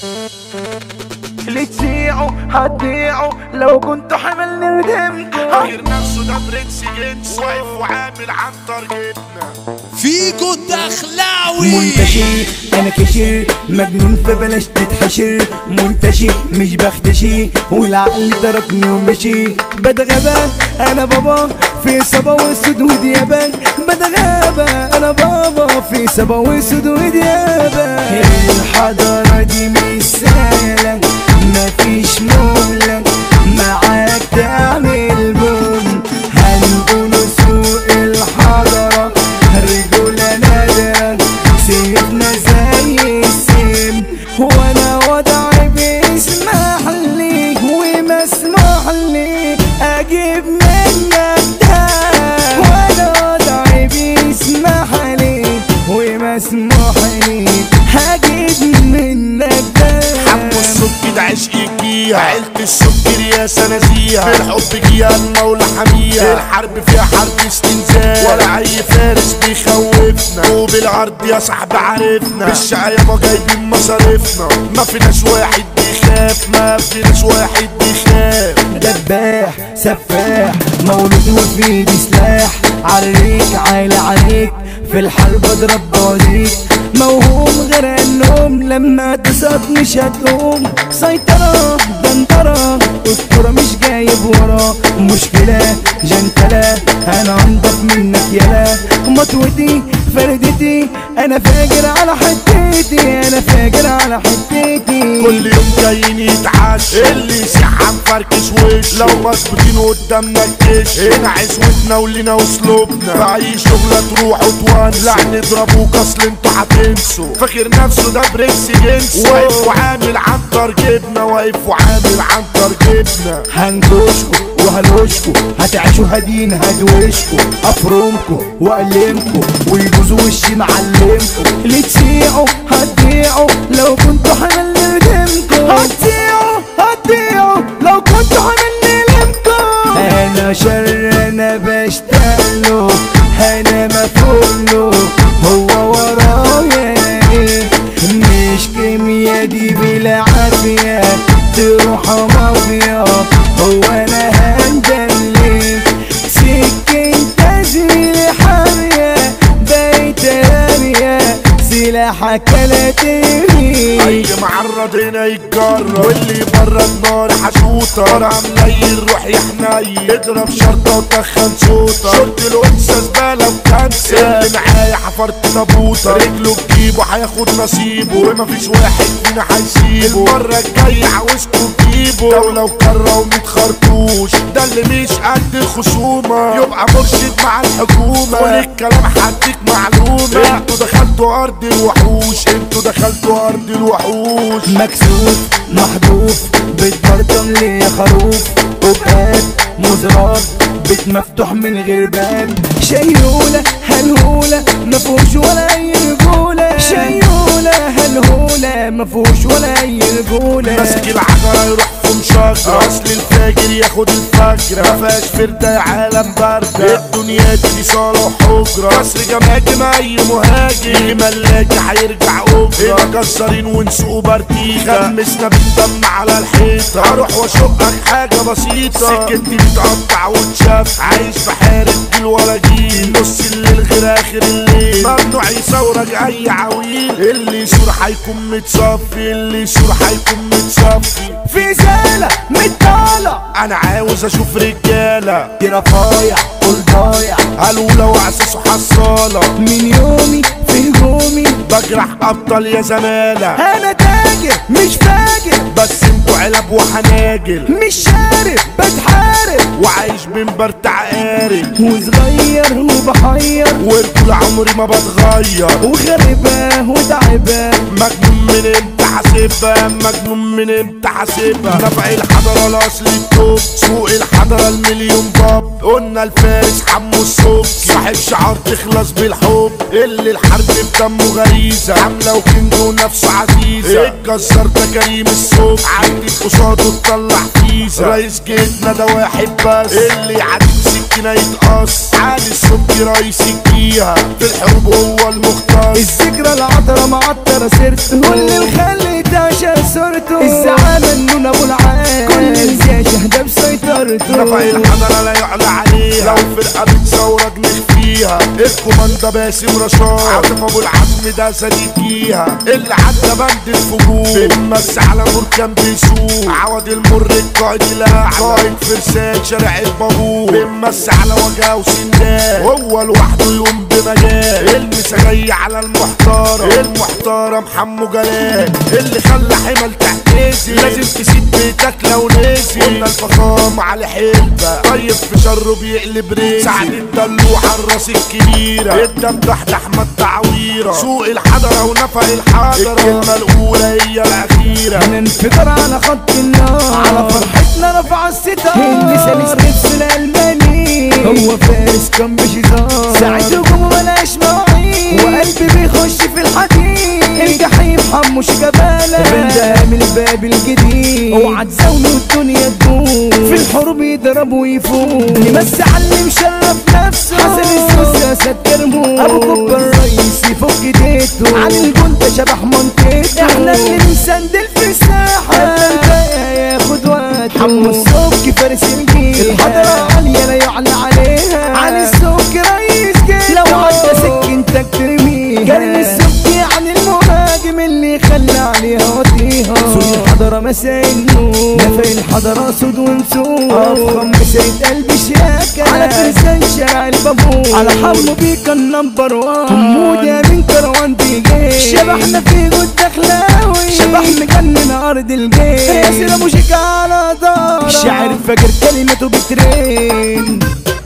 اللي تسيعوا هتضيعوا لو كنتوا حمل ندمتوا غير نفسه ده برنس جنس واقف وعامل عن تارجتنا فيكو الدخلاوي منتشر انا كشر مجنون فبلاش تتحشر منتشر مش بختشي والعقل تركني ومشي بتغابى انا بابا في صبا واسود وديابة بتغابى انا بابا في صبا واسود وديابة الحضارة دي مش سهلة مفيش مهلة معاك تعمل بوم هنقول سوق الحضارة رجولة نادرة سيبنا زي السم وانا وضعي بيسمح لي ومسموح لي اجيب منك ده وانا وضعي بيسمح لي ومسموح لي هجيب منك ده حمو السكر ده عشق جيها عيلة السكر يا سنازيها بالحب جيها المولى حميها الحرب فيها حرب استنزاف ولا اي فارس بيخوفنا وبالعرض يا صاحبي عرفنا بالشقاية ما جايبين مصاريفنا ما فيناش واحد بيخاف ما فيناش واحد بيخاف دباح سفاح مولود وفي ايدي سلاح عليك عالي عليك في الحرب اضرب بوازيك موهوم غير النوم لما تصاب مش هتقوم سيطرة دنطرة اسطورة مش جايب ورا مشكلة جنتلة انا انضف منك يلا مطوتي فردتي انا فاجر على حتتي انا فاجر على حتتي كل يوم جايين يتعشى اللي يسيح عن فركش وش لو مظبوطين قدامنا الكش هنا عزوتنا ولينا واسلوبنا في اي شغلة تروح وتولع نضربوك اصل انتوا هتنسوا فاكر نفسه ده برنس جنس واقف وعامل عن ترجبنا واقف وعامل عن ترجبنا هنكشكوا وهلوشكوا هتعيشوا هدين هدوشكوا افرمكوا واقلمكوا ويجوز وشي معلمكوا اللي تسيعوا هتضيعوا لو كنتوا حمل ندمكوا هتسيعوا هتضيعوا لو كنتوا حمل ندمكوا انا شر انا بشتغله انا مفعوله هو ورايا إيه؟ مش كيميا دي بالعافية تروح مافيا هو انا هندلي سكين تزميل حامية بيت رامية سلاحك لا ترمي اي معرض هنا يتجرب واللي بره النار حشوطة انا مليل روح يا حنين اضرب شرطة وتخن صوتة شرط الانثى زبالة وكنسة اللي معايا حفرت تابوتة رجله تجيبه هياخد نصيبه ومفيش واحد فينا هيسيبه المرة الجاية عاوزكوا تجيبه دولة وكرة وميت خرطوش ده اللي مش قد الخصومة يبقى مرشد مع الحكومة كل الكلام هديك معلومة انتوا دخلتوا ارض الوحوش انتوا دخلتوا ارض الوحوش مكسوف محذوف بتبرطم لي خروف وبقات مزراب بيت مفتوح من غير باب شيولة هلهولة مفهوش ولا اي رجولة شيولة هلهولة مفهوش ولا اي رجولة ماسك العجرة يروح في مشجرة اصل الفاجر ياخد الفجرة مفيهاش فردة يا عالم باردة الدنيا دي صالة وحجرة كسر جماجم اي مهاجم يجي ملاكي هيرجع اجرة هنا كسرين ونسوق بارتيخة خمسنا بالدم على الحيطة هروح واشقك حاجة بسيطة سكتي بتقطع وتشاف عايش في حارة جيل ولا جيل نص الليل غير اخر الليل ممنوع يصورك اي عويل اللي يشور هيكون متصفي اللي يشور هيكون متصفي في زالة متطالع انا عاوز اشوف رجالة دي رفايع قول ضايع قالوا لو اساسه حصالة من يومي في هجومي بجرح ابطال يا زمالة انا تاجر مش فاجر بس انتوا علب وحناجل مش شارب بتحارب وعايش من برت عقارب وصغير وبحير وطول عمري ما بتغير وغريبة وتعبة مجنون من امتى حاسبها مجنون من امتى حاسبها نفع الحضرة الاصل التوب سوق الحضرة المليون باب قلنا الفارس حمو الصوب صاحب شعار تخلص بالحب اللي الحرب بدمه غريزة عاملة وكينج ونفسه عزيزة الجزار ده كريم الصوب عدت قصاده تطلع فيزا رئيس جيتنا ده واحد بس اللي يعدي سكينة يتقص علي الصبح رئيس الجيهة في الحروب هو المختص الذكرى العطرة معطرة سرت واللي الخلي تعشى سيطرته الزعامة النون ابو العال كل الجيش اهدى بسيطرته رفع الحضرة لا يعلى عليها لو فرقة بتصورك نخفيها الكوماندا باسم رشاد عاطف ابو العزم ده صديق فيها اللي عدى بند الفجور بنمس على بركان بيسوق عوض المر القائد الاعلى قائد فرسان شارع البابور بنمس على وجهه وسندان هو لوحده يقوم بمجال المسا جاي على المحترم المحترم حمو جلال اللي خلى حمل تحتزي لازم تسيب بيتك لو نسي قلنا الفخام على حلبة طيب في شره بيقلب ريزي سعد الدلوع الراس الكبيرة الدم تحت احمد تعويرة سوق الحضرة ونفق الحضرة الكلمة الاولى هي الاخيرة هننفجر على خط النار على فرحتنا رفع الستار هند سلس نفس الالماني هو فارس كان بشيطان ساعة هجومه ملاش مواعيد وقلبي بيخش في الحديد الجحيم حموش جبالة بندام الباب الجديد اوعى تزاوله الدنيا تدوم في الحروب يضرب ويفوق نمس على اللي مشرف نفسه حسن السوس اسد كرمون ابو كوكا الرئيس يفك ديته عن الجندة شبح منطقته احنا اللي بنسندل في الساحة الباقي ياخد وقته حمو السوكي فارس الجيل الحضرة عالية لا يعلى عليها علي السوكي رئيس جيل لو عدى سكنتك ترميها كريم السوكي عن المهاجم اللي خلى عليها وطيها سوق الحضرة مساء النور نفق الحضرة سود ونسور افخم مسيرة قلبي شياكة على فرسان شارع البابور على حمو بيكا النمبر وان حمود يا من كروان بيجي شبحنا في جود دخلاوي شبح مجنن ارض الجيش ياسر ابو شيكا على دار شاعر فاكر كلمته بترين